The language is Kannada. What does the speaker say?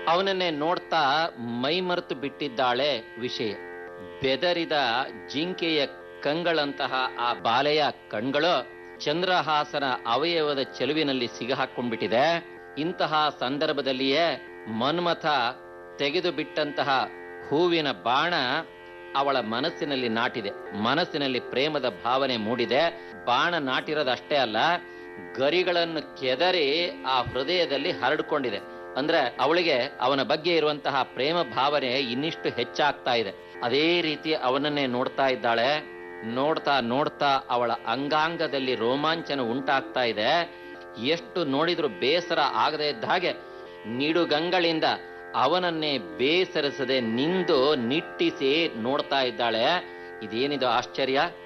ಅವನನ್ನೇ ನೋಡ್ತಾ ಮೈಮರೆತು ಬಿಟ್ಟಿದ್ದಾಳೆ ವಿಷಯ ಬೆದರಿದ ಜಿಂಕೆಯ ಕಂಗಳಂತಹ ಆ ಬಾಲೆಯ ಕಣ್ಗಳು ಚಂದ್ರಹಾಸನ ಅವಯವದ ಚೆಲುವಿನಲ್ಲಿ ಸಿಗಹಾಕೊಂಡ್ಬಿಟ್ಟಿದೆ ಇಂತಹ ಸಂದರ್ಭದಲ್ಲಿಯೇ ಮನ್ಮಥ ತೆಗೆದು ಬಿಟ್ಟಂತಹ ಹೂವಿನ ಬಾಣ ಅವಳ ಮನಸ್ಸಿನಲ್ಲಿ ನಾಟಿದೆ ಮನಸ್ಸಿನಲ್ಲಿ ಪ್ರೇಮದ ಭಾವನೆ ಮೂಡಿದೆ ಬಾಣ ನಾಟಿರೋದಷ್ಟೇ ಅಲ್ಲ ಗರಿಗಳನ್ನು ಕೆದರಿ ಆ ಹೃದಯದಲ್ಲಿ ಹರಡ್ಕೊಂಡಿದೆ ಅಂದ್ರೆ ಅವಳಿಗೆ ಅವನ ಬಗ್ಗೆ ಇರುವಂತಹ ಪ್ರೇಮ ಭಾವನೆ ಇನ್ನಿಷ್ಟು ಹೆಚ್ಚಾಗ್ತಾ ಇದೆ ಅದೇ ರೀತಿ ಅವನನ್ನೇ ನೋಡ್ತಾ ಇದ್ದಾಳೆ ನೋಡ್ತಾ ನೋಡ್ತಾ ಅವಳ ಅಂಗಾಂಗದಲ್ಲಿ ರೋಮಾಂಚನ ಉಂಟಾಗ್ತಾ ಇದೆ ಎಷ್ಟು ನೋಡಿದ್ರು ಬೇಸರ ಆಗದೆ ಇದ್ದ ಹಾಗೆ ನಿಡುಗಂಗಳಿಂದ ಅವನನ್ನೇ ಬೇಸರಿಸದೆ ನಿಂದು ನಿಟ್ಟಿಸಿ ನೋಡ್ತಾ ಇದ್ದಾಳೆ ಇದೇನಿದು ಆಶ್ಚರ್ಯ